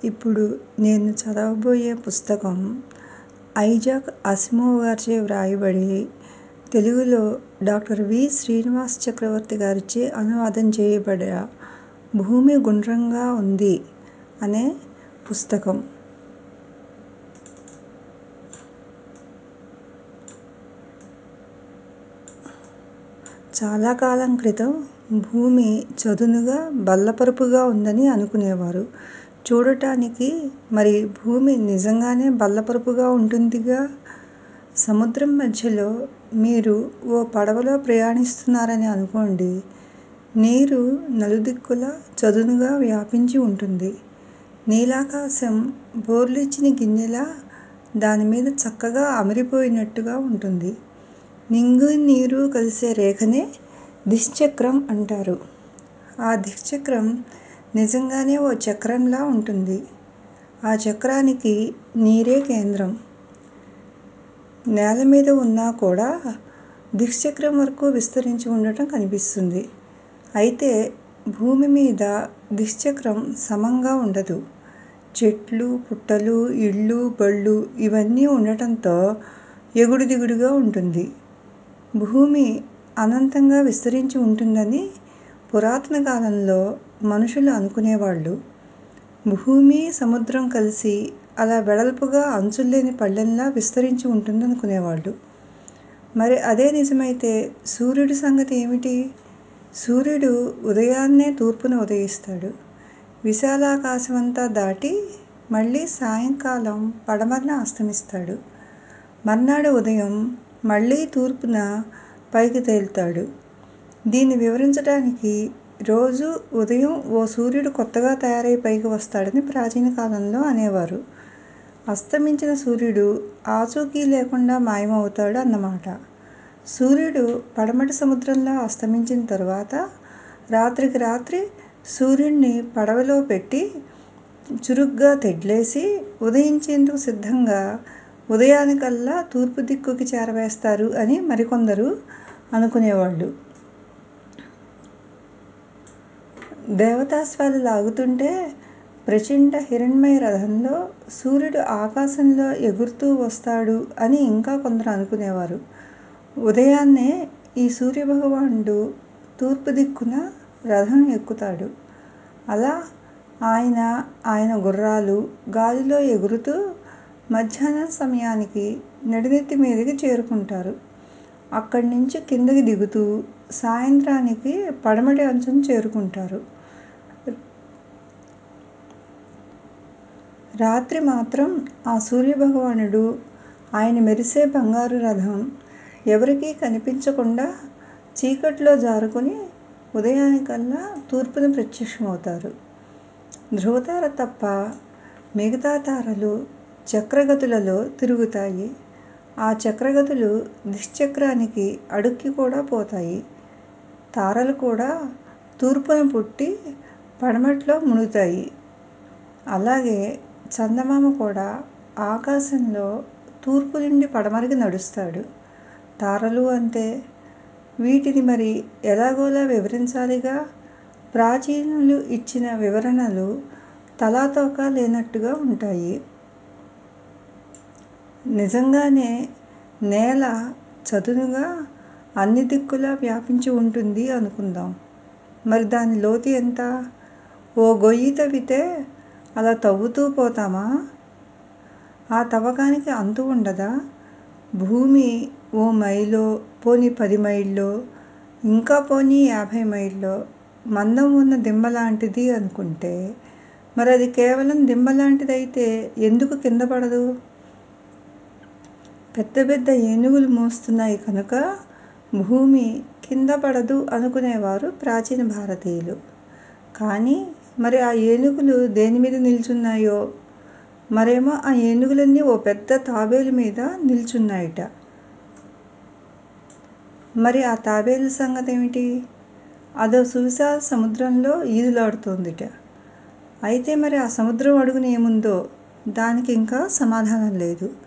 ఇప్పుడు నేను చదవబోయే పుస్తకం ఐజాక్ అసిమోవ్ గారిచే వ్రాయబడి తెలుగులో డాక్టర్ వి శ్రీనివాస్ చక్రవర్తి గారిచే అనువాదం చేయబడిన భూమి గుండ్రంగా ఉంది అనే పుస్తకం చాలా కాలం క్రితం భూమి చదునుగా బల్లపరుపుగా ఉందని అనుకునేవారు చూడటానికి మరి భూమి నిజంగానే బల్లపరుపుగా ఉంటుందిగా సముద్రం మధ్యలో మీరు ఓ పడవలో ప్రయాణిస్తున్నారని అనుకోండి నీరు నలుదిక్కులా చదునుగా వ్యాపించి ఉంటుంది నీలాకాశం బోర్లిచ్చిన గిన్నెలా దానిమీద చక్కగా అమరిపోయినట్టుగా ఉంటుంది నింగి నీరు కలిసే రేఖనే దిక్చక్రం అంటారు ఆ దిక్చక్రం నిజంగానే ఓ చక్రంలా ఉంటుంది ఆ చక్రానికి నీరే కేంద్రం నేలమీద ఉన్నా కూడా దిక్చక్రం వరకు విస్తరించి ఉండటం కనిపిస్తుంది అయితే భూమి మీద దిక్చక్రం సమంగా ఉండదు చెట్లు పుట్టలు ఇళ్ళు బళ్ళు ఇవన్నీ ఉండటంతో ఎగుడు దిగుడుగా ఉంటుంది భూమి అనంతంగా విస్తరించి ఉంటుందని పురాతన కాలంలో మనుషులు అనుకునేవాళ్ళు భూమి సముద్రం కలిసి అలా వెడల్పుగా అంచుల్లేని పళ్ళెంలా విస్తరించి ఉంటుందనుకునేవాళ్ళు మరి అదే నిజమైతే సూర్యుడి సంగతి ఏమిటి సూర్యుడు ఉదయాన్నే తూర్పున ఉదయిస్తాడు విశాలాకాశమంతా దాటి మళ్ళీ సాయంకాలం పడమరన అస్తమిస్తాడు మర్నాడు ఉదయం మళ్ళీ తూర్పున పైకి తేలుతాడు దీన్ని వివరించటానికి రోజూ ఉదయం ఓ సూర్యుడు కొత్తగా తయారై పైకి వస్తాడని ప్రాచీన కాలంలో అనేవారు అస్తమించిన సూర్యుడు ఆచూకీ లేకుండా మాయమవుతాడు అన్నమాట సూర్యుడు పడమటి సముద్రంలో అస్తమించిన తరువాత రాత్రికి రాత్రి సూర్యుడిని పడవలో పెట్టి చురుగ్గా తెడ్లేసి ఉదయించేందుకు సిద్ధంగా ఉదయానికల్లా తూర్పు దిక్కుకి చేరవేస్తారు అని మరికొందరు అనుకునేవాళ్ళు దేవతాశ్వాలు లాగుతుంటే ప్రచండ హిరణ్మయ రథంలో సూర్యుడు ఆకాశంలో ఎగురుతూ వస్తాడు అని ఇంకా కొందరు అనుకునేవారు ఉదయాన్నే ఈ సూర్యభగవానుడు తూర్పు దిక్కున రథం ఎక్కుతాడు అలా ఆయన ఆయన గుర్రాలు గాలిలో ఎగురుతూ మధ్యాహ్నం సమయానికి నడినెత్తి మీదకి చేరుకుంటారు అక్కడి నుంచి కిందకి దిగుతూ సాయంత్రానికి పడమటి అంచున చేరుకుంటారు రాత్రి మాత్రం ఆ సూర్యభగవానుడు ఆయన మెరిసే బంగారు రథం ఎవరికీ కనిపించకుండా చీకట్లో జారుకుని ఉదయానికల్లా తూర్పున ప్రత్యక్షమవుతారు ధ్రువతార తప్ప మిగతా తారలు చక్రగతులలో తిరుగుతాయి ఆ చక్రగతులు దిక్చక్రానికి అడుక్కి కూడా పోతాయి తారలు కూడా తూర్పున పుట్టి పడమట్లో మునుగుతాయి అలాగే చందమామ కూడా ఆకాశంలో తూర్పు నుండి పడమరకి నడుస్తాడు తారలు అంతే వీటిని మరి ఎలాగోలా వివరించాలిగా ప్రాచీనులు ఇచ్చిన వివరణలు తలా తోకా లేనట్టుగా ఉంటాయి నిజంగానే నేల చదునుగా అన్ని దిక్కులా వ్యాపించి ఉంటుంది అనుకుందాం మరి దాని లోతు ఎంత ఓ గొయ్యి తవ్వితే అలా తవ్వుతూ పోతామా ఆ తవ్వకానికి అంతు ఉండదా భూమి ఓ మైలో పోనీ పది మైళ్ళో ఇంకా పోనీ యాభై మైళ్ళో మందం ఉన్న దిమ్మ లాంటిది అనుకుంటే మరి అది కేవలం దిమ్మ లాంటిదైతే ఎందుకు కింద పడదు పెద్ద పెద్ద ఏనుగులు మోస్తున్నాయి కనుక భూమి కింద పడదు అనుకునేవారు ప్రాచీన భారతీయులు కానీ మరి ఆ ఏనుగులు దేని మీద నిల్చున్నాయో మరేమో ఆ ఏనుగులన్నీ ఓ పెద్ద తాబేలు మీద నిల్చున్నాయట మరి ఆ తాబేలు సంగతేమిటి అదో సువిశాల సముద్రంలో ఈదులాడుతోందిట అయితే మరి ఆ సముద్రం అడుగున ఏముందో దానికి ఇంకా సమాధానం లేదు